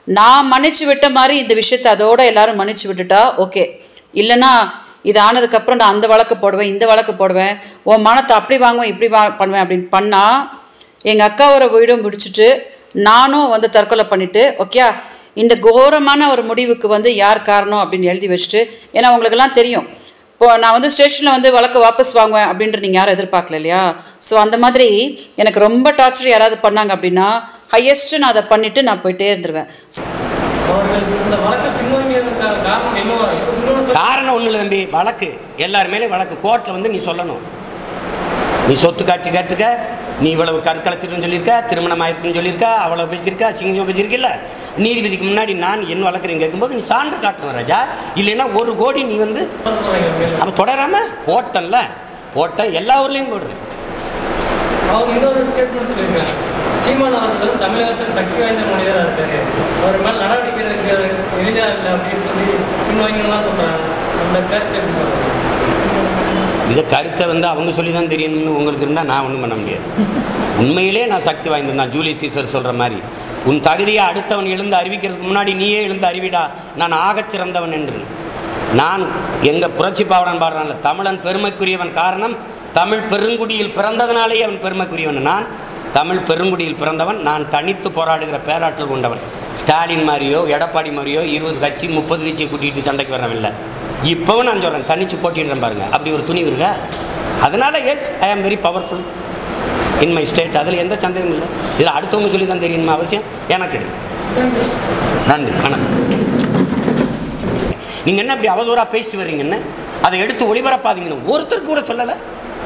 நான் மன்னிச்சு விட்ட மாதிரி இந்த விஷயத்தை அதோட எல்லாரும் மன்னிச்சு விட்டுட்டா ஓகே இல்லைன்னா இது ஆனதுக்கப்புறம் நான் அந்த வழக்கு போடுவேன் இந்த வழக்கு போடுவேன் உன் மனத்தை அப்படி வாங்குவேன் இப்படி வா பண்ணுவேன் அப்படின்னு பண்ணால் எங்கள் அக்காவோட வீடும் முடிச்சுட்டு நானும் வந்து தற்கொலை பண்ணிவிட்டு ஓகே இந்த கோரமான ஒரு முடிவுக்கு வந்து யார் காரணம் அப்படின்னு எழுதி வச்சுட்டு ஏன்னா உங்களுக்கெல்லாம் தெரியும் இப்போ நான் வந்து ஸ்டேஷனில் வந்து வழக்கு வாபஸ் வாங்குவேன் அப்படின்ற நீங்கள் யாரும் எதிர்பார்க்கல இல்லையா ஸோ அந்த மாதிரி எனக்கு ரொம்ப டார்ச்சர் யாராவது பண்ணாங்க அப்படின்னா ஹையஸ்ட்டு நான் அதை பண்ணிவிட்டு நான் போயிட்டே இருந்துருவேன் அவர்கள் இந்த வழக்கை பின்வாங்கியதற்கான காரணம் என்னவா இருக்கும் இன்னொன்று காரணம் ஒன்றும் இல்லை தம்பி வழக்கு எல்லார் மேலே வழக்கு கோர்ட்டில் வந்து நீ சொல்லணும் நீ சொத்து காட்டி கேட்டுக்க நீ இவ்வளவு கற்கலைச்சிருக்குன்னு சொல்லியிருக்க திருமணம் ஆயிருக்குன்னு சொல்லியிருக்க அவ்வளோ பேசியிருக்க சிங்கம் பேசியிருக்கில்ல நீதிபதிக்கு முன்னாடி நான் என் வழக்குறேன் கேட்கும்போது நீ சான்று காட்டணும் ராஜா இல்லைன்னா ஒரு கோடி நீ வந்து அப்போ தொடராம போட்டன்ல போட்டேன் எல்லா ஊர்லேயும் போடுறேன் அவங்க இன்னொரு ஸ்டேட்மெண்ட் சொல்லியிருக்காங்க சீமான் அவர்கள் வந்து தமிழகத்தில் சக்தி வாய்ந்த மனிதராக இருக்காரு அவர் மேல் நடவடிக்கை எடுக்கிறது எளிதாக இல்லை அப்படின்னு சொல்லி பின்வாங்கிலாம் சொல்கிறாங்க அந்த கருத்து எப்படி பார்க்கறீங்க? இதை கருத்தை வந்து அவங்க சொல்லி தான் தெரியணும்னு உங்களுக்கு இருந்தால் நான் ஒன்றும் பண்ண முடியாது உண்மையிலே நான் சக்தி வாய்ந்தேன் தான் ஜூலி சீசர் சொல்கிற மாதிரி உன் தகுதியை அடுத்தவன் எழுந்து அறிவிக்கிறதுக்கு முன்னாடி நீயே எழுந்து அறிவிடா நான் ஆகச் சிறந்தவன் என்று நான் எங்கள் புரட்சி பாவலன் பாடுறான்ல தமிழன் பெருமைக்குரியவன் காரணம் தமிழ் பெருங்குடியில் பிறந்ததனாலேயே அவன் பெருமைக்குரியவன் நான் தமிழ் பெருங்குடியில் பிறந்தவன் நான் தனித்து போராடுகிற பேராற்றல் கொண்டவன் ஸ்டாலின் மாதிரியோ எடப்பாடி மாதிரியோ இருபது கட்சி முப்பது கட்சியை கூட்டிகிட்டு சண்டைக்கு வரவன் இல்லை இப்போவும் நான் சொல்கிறேன் தனிச்சு போட்டிடுறேன் பாருங்க அப்படி ஒரு துணிவு இருக்கா அதனால yes I am very powerful in my state அதில் எந்த சந்தேகமும் இல்லை இதில் அடுத்தவங்க சொல்லி தான் தெரியணுமா அவசியம் எனக்கு கிடையாது நன்றி வணக்கம் நீங்கள் என்ன இப்படி அவதூறாக பேசிட்டு வர்றீங்கன்னு அதை எடுத்து ஒளிபரப்பாதீங்கன்னு ஒருத்தர் கூட சொல்லலை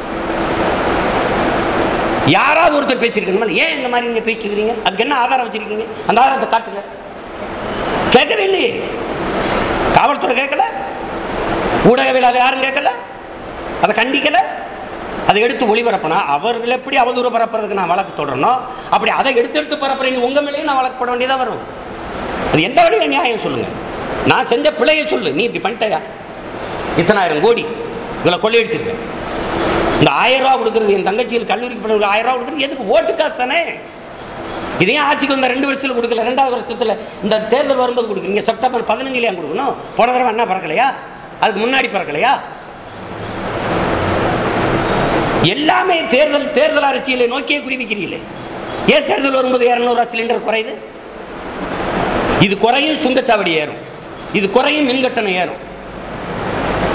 யாராவது ஒருத்தர் பேசியிருக்கணுமா ஏன் இந்த மாதிரி நீங்கள் பேசிட்டு இருக்கிறீங்க அதுக்கு என்ன ஆதாரம் வச்சிருக்கீங்க அந்த ஆதாரத்தை காட்டுங்க கேட்கவே இல்லையே காவல்துறை கேட்கல ஊடகவியலாளர் யாரும் கேட்கல அதை கண்டிக்கல அதை எடுத்து ஒளிபரப்பினா அவர்கள் எப்படி அவதூறு பரப்புறதுக்கு நான் வழக்கு தொடரணும் அப்படி அதை எடுத்து எடுத்து பரப்புறேன் உங்கள் மேலேயும் நான் வழக்கு போட வேண்டியதாக வரும் அது எந்த வழியில் நியாயம் சொல்லுங்கள் நான் செஞ்ச பிழையை சொல்லு நீ இப்படி பண்ணிட்டயா இத்தனாயிரம் கோடி இவ்வளோ கொள்ளையடிச்சிருக்க இந்த ஆயிரம் ரூபா கொடுக்குறது என் தங்கச்சியில் கல்லூரிக்கு பண்ண ஆயிரம் ரூபா கொடுக்குறது எதுக்கு ஓட்டு காசு தானே இதையும் ஆட்சிக்கு வந்த ரெண்டு வருஷத்தில் கொடுக்கல ரெண்டாவது வருஷத்தில் இந்த தேர்தல் வரும்போது கொடுக்குறீங்க செப்டம்பர் பதினஞ்சுல ஏன் கொடுக்கணும் போன தடவை என்ன பறக்கலையா அதுக்கு முன்னாடி பறக்கலையா எல்லாமே தேர்தல் தேர்தல் அரசியலை நோக்கியே குறிவிக்கிறீங்களே ஏன் தேர்தல் வரும்போது இரநூறுவா சிலிண்டர் குறையுது இது குறையும் சுங்கச்சாவடி ஏறும் இது குறையும் மின்கட்டணம் ஏறும்